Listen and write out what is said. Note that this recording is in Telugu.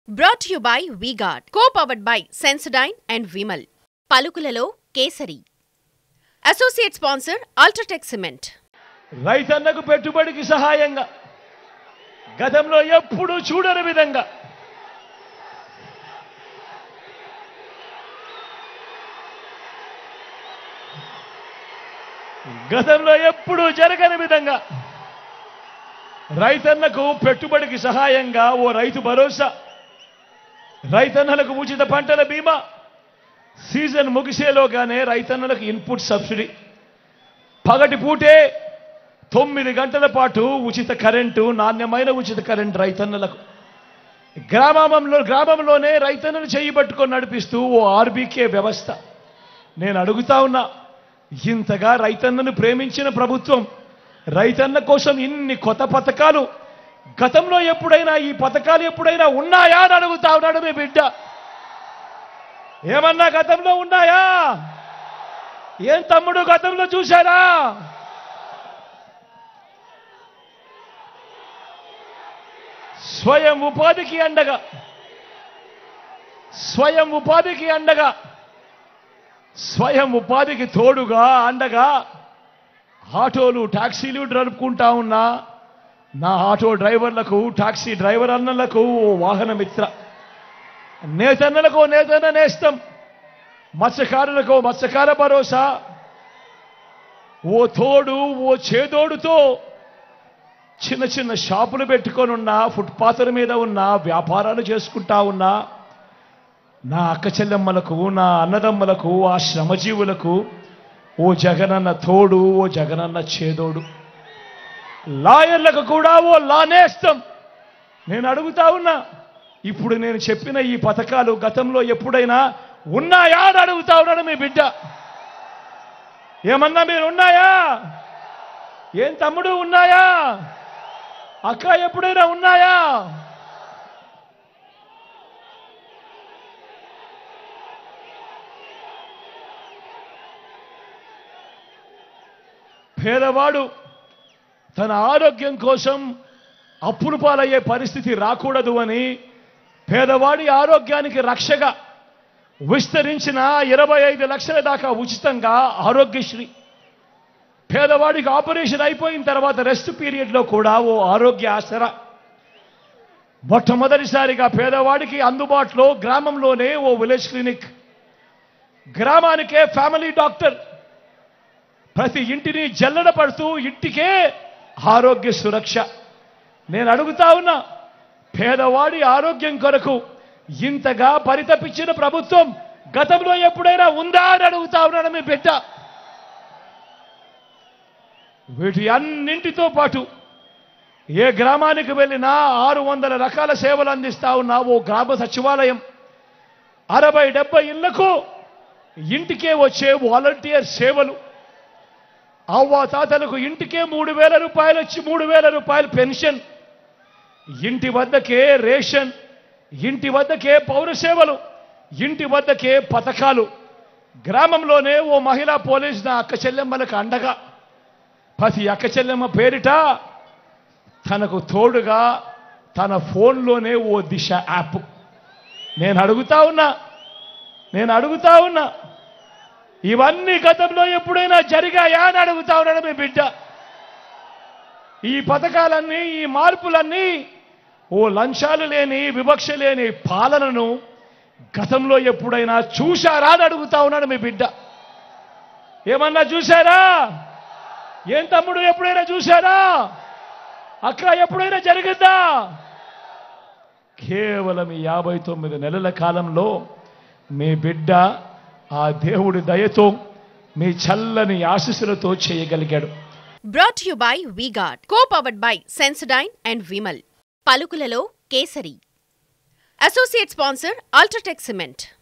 brought you by V-Guard co powered by Sensodyne and Vimal పలుకులలో Kesari associate sponsor UltraTech cement రైతన్నకు పెట్టుబడికి సహాయంగా గతంలో ఎప్పుడూ చూడని విధంగా గతంలో ఎప్పుడూ జరగని విధంగా రైతన్నకు పెట్టుబడికి సహాయంగా ఓ రైతు భరోసా రైతన్నలకు ఉచిత పంటల బీమా సీజన్ ముగిసేలోగానే రైతన్నలకు ఇన్పుట్ సబ్సిడీ పగటి పూటే తొమ్మిది గంటల పాటు ఉచిత కరెంటు నాణ్యమైన ఉచిత కరెంటు రైతన్నలకు గ్రామంలో గ్రామంలోనే రైతన్నలు చేయి పట్టుకొని నడిపిస్తూ ఓ ఆర్బీకే వ్యవస్థ నేను అడుగుతా ఉన్నా ఇంతగా రైతన్నను ప్రేమించిన ప్రభుత్వం రైతన్న కోసం ఇన్ని కొత్త పథకాలు గతంలో ఎప్పుడైనా ఈ పథకాలు ఎప్పుడైనా ఉన్నాయా అని అడుగుతా ఉన్నాడు మీ బిడ్డ ఏమన్నా గతంలో ఉన్నాయా ఏం తమ్ముడు గతంలో చూశారా స్వయం ఉపాధికి అండగా స్వయం ఉపాధికి అండగా స్వయం ఉపాధికి తోడుగా అండగా ఆటోలు టాక్సీలు నడుపుకుంటా ఉన్నా నా ఆటో డ్రైవర్లకు టాక్సీ డ్రైవర్ అన్నలకు ఓ వాహన మిత్ర నేతన్నలకు నేతన్న నేస్తం మత్స్యకారులకు మత్స్యకార భరోసా ఓ తోడు ఓ చేదోడుతో చిన్న చిన్న షాపులు పెట్టుకొని ఉన్నా ఫుట్పాత్ల మీద ఉన్న వ్యాపారాలు చేసుకుంటా ఉన్నా నా అక్క చెల్లెమ్మలకు నా అన్నదమ్మలకు ఆ శ్రమజీవులకు ఓ జగనన్న తోడు ఓ జగనన్న చేదోడు లాయర్లకు కూడా ఓ లానేస్తం నేను అడుగుతా ఉన్నా ఇప్పుడు నేను చెప్పిన ఈ పథకాలు గతంలో ఎప్పుడైనా ఉన్నాయా అని అడుగుతా ఉన్నాడు మీ బిడ్డ ఏమన్నా మీరు ఉన్నాయా ఏం తమ్ముడు ఉన్నాయా అక్క ఎప్పుడైనా ఉన్నాయా పేదవాడు తన ఆరోగ్యం కోసం అప్పులు పాలయ్యే పరిస్థితి రాకూడదు అని పేదవాడి ఆరోగ్యానికి రక్షగా విస్తరించిన ఇరవై ఐదు లక్షల దాకా ఉచితంగా ఆరోగ్యశ్రీ పేదవాడికి ఆపరేషన్ అయిపోయిన తర్వాత రెస్ట్ పీరియడ్లో కూడా ఓ ఆరోగ్య ఆసరా మొట్టమొదటిసారిగా పేదవాడికి అందుబాటులో గ్రామంలోనే ఓ విలేజ్ క్లినిక్ గ్రామానికే ఫ్యామిలీ డాక్టర్ ప్రతి ఇంటిని జల్లడ పడుతూ ఇంటికే ఆరోగ్య సురక్ష నేను అడుగుతా ఉన్నా పేదవాడి ఆరోగ్యం కొరకు ఇంతగా పరితపించిన ప్రభుత్వం గతంలో ఎప్పుడైనా ఉందా అని అడుగుతా ఉన్నాను మీ బిడ్డ వీటి అన్నింటితో పాటు ఏ గ్రామానికి వెళ్ళినా ఆరు వందల రకాల సేవలు అందిస్తా ఉన్న ఓ గ్రామ సచివాలయం అరవై డెబ్బై ఇళ్లకు ఇంటికే వచ్చే వాలంటీర్ సేవలు అవ్వ తాతలకు ఇంటికే మూడు వేల రూపాయలు వచ్చి మూడు వేల రూపాయలు పెన్షన్ ఇంటి వద్దకే రేషన్ ఇంటి వద్దకే పౌర సేవలు ఇంటి వద్దకే పథకాలు గ్రామంలోనే ఓ మహిళా పోలీస్ నా అక్క చెల్లెమ్మలకు అండగా ప్రతి అక్క చెల్లెమ్మ పేరిట తనకు తోడుగా తన ఫోన్లోనే ఓ దిశ యాప్ నేను అడుగుతా ఉన్నా నేను అడుగుతా ఉన్నా ఇవన్నీ గతంలో ఎప్పుడైనా జరిగాయా అని అడుగుతా ఉన్నాడు మీ బిడ్డ ఈ పథకాలన్నీ ఈ మార్పులన్నీ ఓ లంచాలు లేని వివక్ష లేని పాలనను గతంలో ఎప్పుడైనా చూశారా అని అడుగుతా ఉన్నాడు మీ బిడ్డ ఏమన్నా చూశారా ఏం తమ్ముడు ఎప్పుడైనా చూశారా అక్క ఎప్పుడైనా జరిగిందా కేవలం ఈ యాభై తొమ్మిది నెలల కాలంలో మీ బిడ్డ ఆ దేవుడి దయతో మీ చల్లని ఆశీస్సులతో చేయగలిగాడు brought you by V-Guard co powered by Sensodyne and Vimal పలుకులలో Kesari associate sponsor UltraTech cement